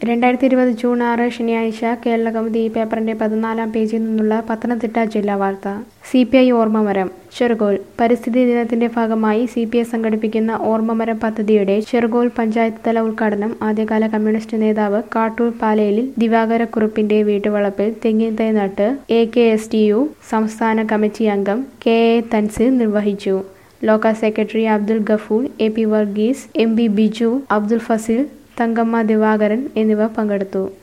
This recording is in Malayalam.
രണ്ടായിരത്തി ഇരുപത് ജൂൺ ആറ് ശനിയാഴ്ച കേരള കൗമുദി ഈ പേപ്പറിന്റെ പതിനാലാം പേജിൽ നിന്നുള്ള പത്തനംതിട്ട ജില്ലാ വാർത്ത സി പി ഐ ഓർമ്മമരം ചെറുകോൽ പരിസ്ഥിതി ദിനത്തിന്റെ ഭാഗമായി സി പി ഐ സംഘടിപ്പിക്കുന്ന ഓർമ്മമരം പദ്ധതിയുടെ ചെറുകോൽ പഞ്ചായത്ത് തല ഉദ്ഘാടനം ആദ്യകാല കമ്മ്യൂണിസ്റ്റ് നേതാവ് കാട്ടൂർ പാലയിലിൽ ദിവാകരക്കുറുപ്പിന്റെ വീട്ടുവളപ്പിൽ തെങ്ങിൻ തൈ നട്ട് A K S T U സംസ്ഥാന കമ്മിറ്റി അംഗം കെ എ തൻസീർ നിർവഹിച്ചു local secretary Abdul Gafoor A P Varghese M B Biju Abdul Faseel Thankamma Divakaran എന്നിവർ പങ്കെടുത്തു